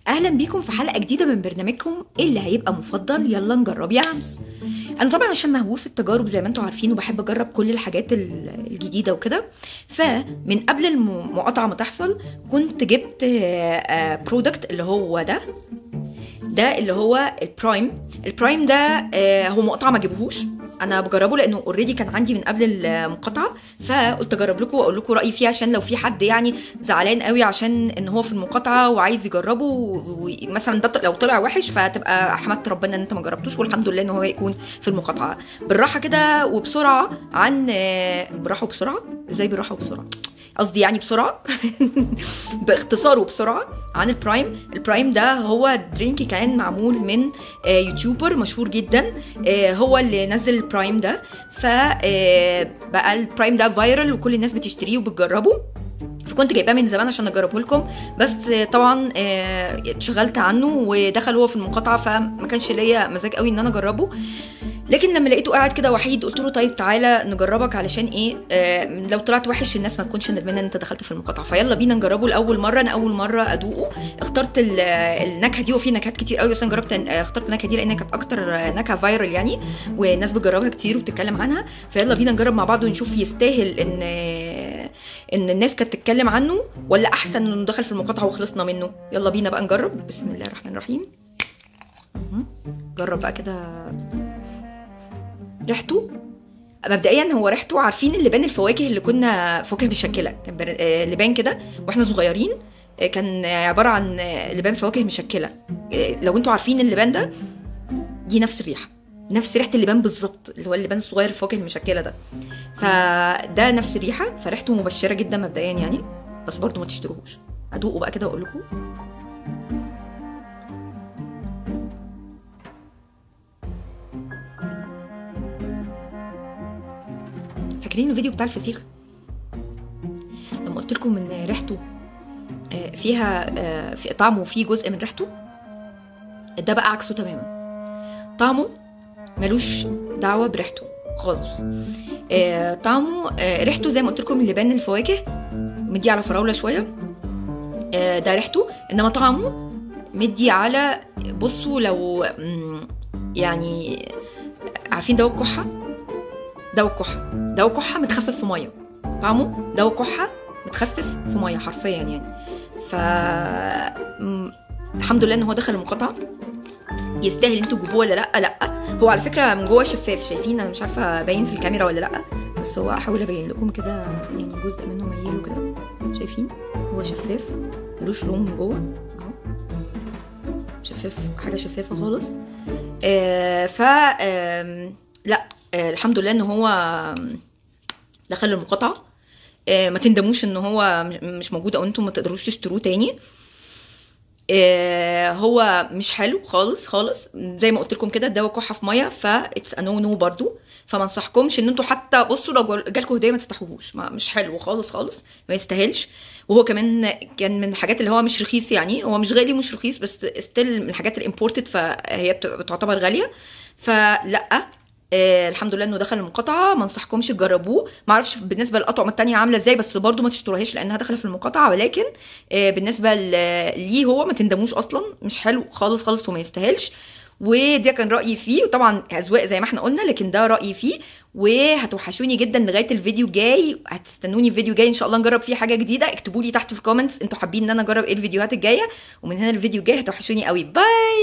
اهلا بيكم في حلقه جديده من برنامجكم اللي هيبقى مفضل يلا نجرب يا عمس انا طبعا عشان مهووس التجارب زي ما انتم عارفين وبحب اجرب كل الحاجات ال- الجديده وكده فمن قبل المقاطعه ما تحصل كنت جبت برودكت اللي هو ده ده اللي هو البرايم البرايم ده آه، هو مقطع ما جيبهوش انا بجربه لانه اوريدي كان عندي من قبل المقاطعه فقلت اجرب لكم واقول لكم رايي فيه عشان لو في حد يعني زعلان قوي عشان ان هو في المقاطعه وعايز يجربه ومثلا ده لو طلع وحش فتبقى حمدت ربنا ان انت ما جربتوش والحمد لله ان هو يكون في المقاطعه بالراحه كده وبسرعه عن آه، بالراحه وبسرعه ازاي بالراحه وبسرعه قصدي يعني بسرعه باختصار وبسرعه عن البرايم البرايم ده هو درينك كان معمول من آه، يوتيوبر مشهور جدا آه، هو اللي نزل البرايم ده فبقى البرايم ده فايرال وكل الناس بتشتريه وبتجربه فكنت جايباه من زمان عشان اجربه لكم بس آه، طبعا آه، اتشغلت عنه ودخل هو في المقاطعه فما كانش ليا مزاج قوي ان انا اجربه لكن لما لقيته قاعد كده وحيد قلت له طيب تعالى نجربك علشان ايه آه لو طلعت وحش الناس ما تكونش ندمانه ان انت دخلت في المقاطعه فيلا بينا نجربه لاول مره انا اول مره ادوقه اخترت ال- النكهه دي وفي نكهات كتير قوي بس انا جربت آه، اخترت النكهه دي لان كانت اكتر نكهه فايرال يعني والناس بتجربها كتير وبتتكلم عنها فيلا بينا نجرب مع بعض ونشوف يستاهل ان ان الناس كانت تتكلم عنه ولا احسن انه دخل في المقاطعه وخلصنا منه يلا بينا بقى نجرب بسم الله الرحمن الرحيم مهم. جرب بقى كده ريحته مبدئيا هو ريحته عارفين اللبان الفواكه اللي كنا فواكه مشكله كان بر- آه، لبان كده واحنا صغيرين آه، كان آه، عباره عن آه، لبان فواكه مشكله آه، لو انتوا عارفين اللبان ده دي نفس الريحه نفس ريحه اللبان بالظبط اللي هو اللبان الصغير الفواكه المشكله ده فده نفس الريحه فريحته مبشره جدا مبدئيا يعني بس برضو ما تشتروهوش ادوقه بقى كده واقول لكم فاكرين الفيديو بتاع الفسيخ لما قلت لكم ان ريحته آه، فيها آه، في طعمه فيه جزء من ريحته ده بقى عكسه تماما طعمه ملوش دعوه بريحته خالص آه، طعمه آه، ريحته زي ما قلت لكم لبان الفواكه مدي على فراوله شويه آه، ده ريحته انما طعمه مدي على بصوا لو مم، يعني عارفين دواء الكحه دواء الكحه دواء الكحه متخفف في ميه طعمه دواء الكحه متخفف في ميه حرفيا يعني ف م- الحمد لله ان هو دخل المقاطعه يستاهل انتوا تجيبوه ولا لا لا هو على فكره من جوه شفاف شايفين انا مش عارفه باين في الكاميرا ولا لا بس هو احاول ابين لكم كده يعني جزء منه ميله كده شايفين هو شفاف ملوش لون من جوه اهو شفاف حاجه شفافه خالص آه ف آم، لا آه الحمد لله ان هو آم، دخل المقاطعه آه ما تندموش ان هو م- مش موجود او انتم ما تقدروش تشتروه تاني آه هو مش حلو خالص خالص زي ما قلت لكم كده الدواء كحه في ميه فاتس نو نو برضو فما انصحكمش ان انتوا حتى بصوا لو جال- جالكم هديه ما تفتحوهوش ما مش حلو خالص خالص ما يستاهلش وهو كمان كان من الحاجات اللي هو مش رخيص يعني هو مش غالي ومش رخيص بس ستيل من الحاجات الامبورتد فهي بت- بتعتبر غاليه فلا آه الحمد لله انه دخل المقاطعه ما انصحكمش تجربوه ما اعرفش بالنسبه للاطعمه التانية عامله ازاي بس برضو ما تشتروهاش لانها داخله في المقاطعه ولكن آه بالنسبه ل- ليه هو ما تندموش اصلا مش حلو خالص خالص وما يستاهلش وده كان رايي فيه وطبعا اذواق زي ما احنا قلنا لكن ده رايي فيه وهتوحشوني جدا لغايه الفيديو الجاي هتستنوني الفيديو الجاي ان شاء الله نجرب فيه حاجه جديده اكتبوا لي تحت في الكومنتس انتوا حابين ان انا اجرب ايه الفيديوهات الجايه ومن هنا الفيديو الجاي هتوحشوني قوي باي